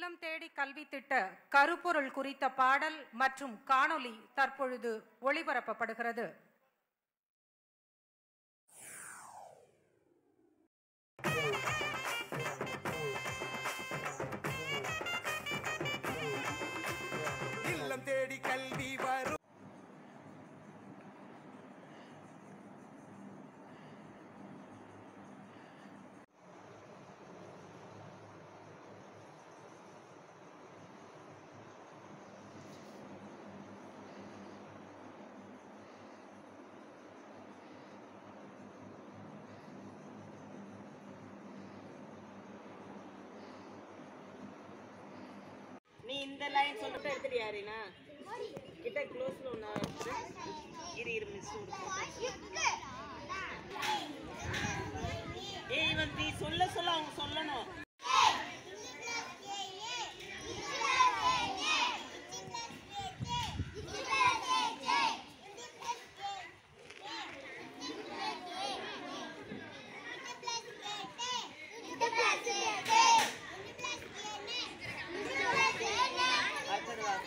இல்லம் தேடி கல்வி திட்ட கருப்பொருள் குறித்த பாடல் மற்றும் காணொளி தற்பொழுது ஒளிபரப்பப்படுகிறது இல்லம் தேடி கல்வி வரும் நீ இந்த லைன் சொல்லிட்டு எடுத்துட்டியா ரீனா கிட்ட க்ளோஸ்ல ஒன்று இரு இரு மிஸ் ஏய் இவன் நீ சொல்ல சொல்ல அவங்க சொல்லணும் அடுத்தது வா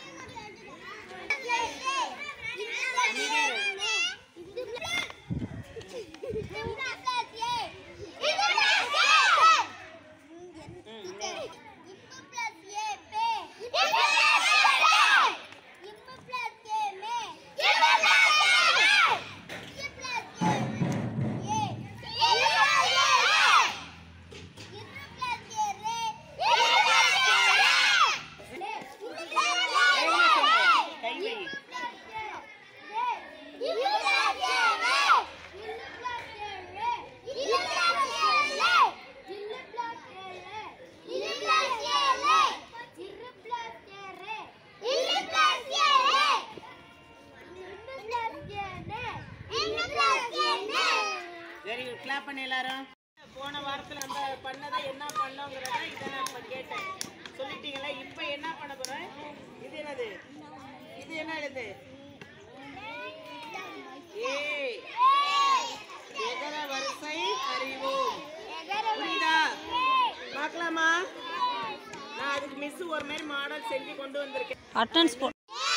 கை வை வெரி குட் கிளாப் பண்ணி எல்லாரும் போன வாரத்துல அந்த பண்ணதை என்ன பண்ணோங்கிறத இதை நான் இப்ப கேட்டேன் சொல்லிட்டீங்களா இப்போ என்ன பண்ண போறேன் இது என்னது இது என்ன எழுது ஏய் எகர வரிசை அறிவோம் புரியுதா பார்க்கலாமா நான் அதுக்கு மிஸ் ஒரு மாதிரி மாடல் செஞ்சு கொண்டு வந்திருக்கேன் அட்டன்ஸ் போ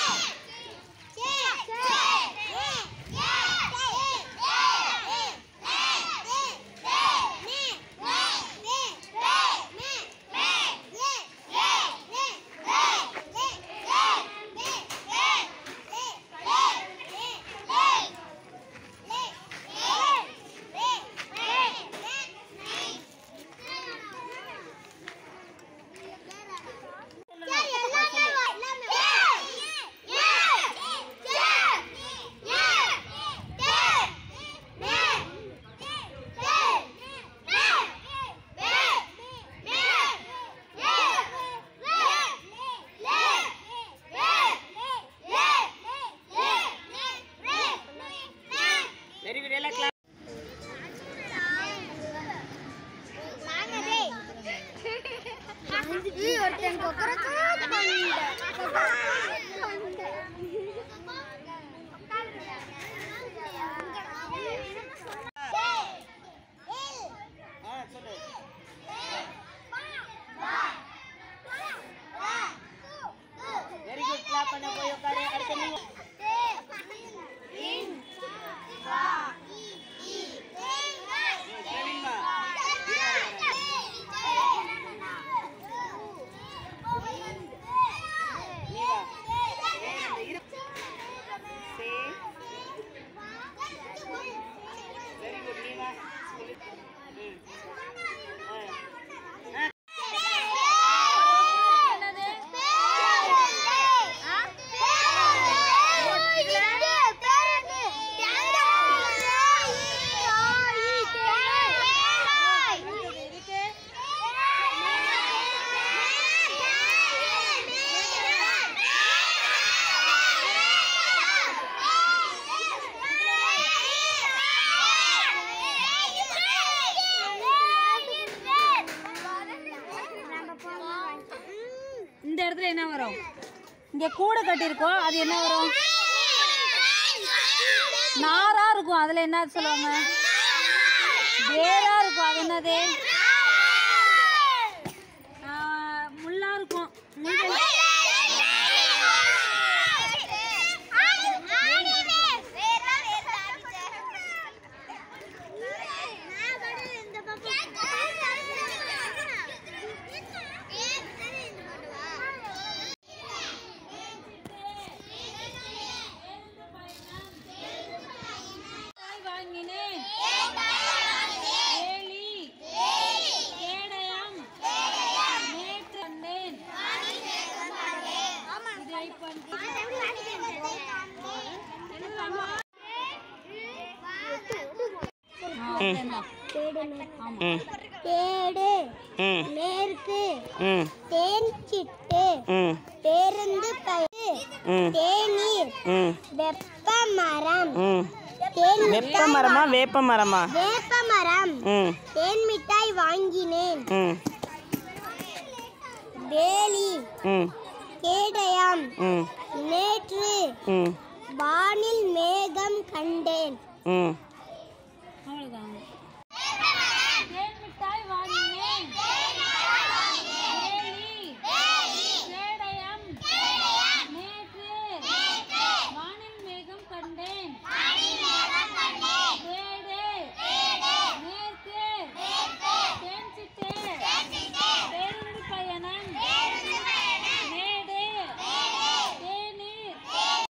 வெரி குட் எல்லாம் கிளாப் ஒருத்தன் ஆ சொல்லு வெரி குட் கிளாப் பண்ண போய் உட்காரு அடுத்து நீ ஏய், பிரவீன்மா நீ வா ஏய், இந்த இரு சே வெரி குட் நீ வா சொல்லு ம் ஆ ஆ இந்த இடத்துல என்ன வரும் இங்க கூடை கட்டியிருக்கோம் அது என்ன வரும் நாரா இருக்கும் அதுல என்ன சொல்லுவாங்க வேரா இருக்கும் அது என்னது ஆ, முள்ளா இருக்கும் ம் தேடு ம் மேற்கு ம் தேன் சிட்டு ம் பேருந்து பயிர் ம் தேநீர் ம் வெப்ப மரம் ம் தேன் வெப்ப மரமா வேப்ப மரமா வேப்ப மரம் ம் தேன் மிட்டாய் வாங்கினேன் ம் வேலி ம் கேடயம் ம் நேற்று ம் வானில் மேகம் கண்டேன் ம் அவ்வளோதான்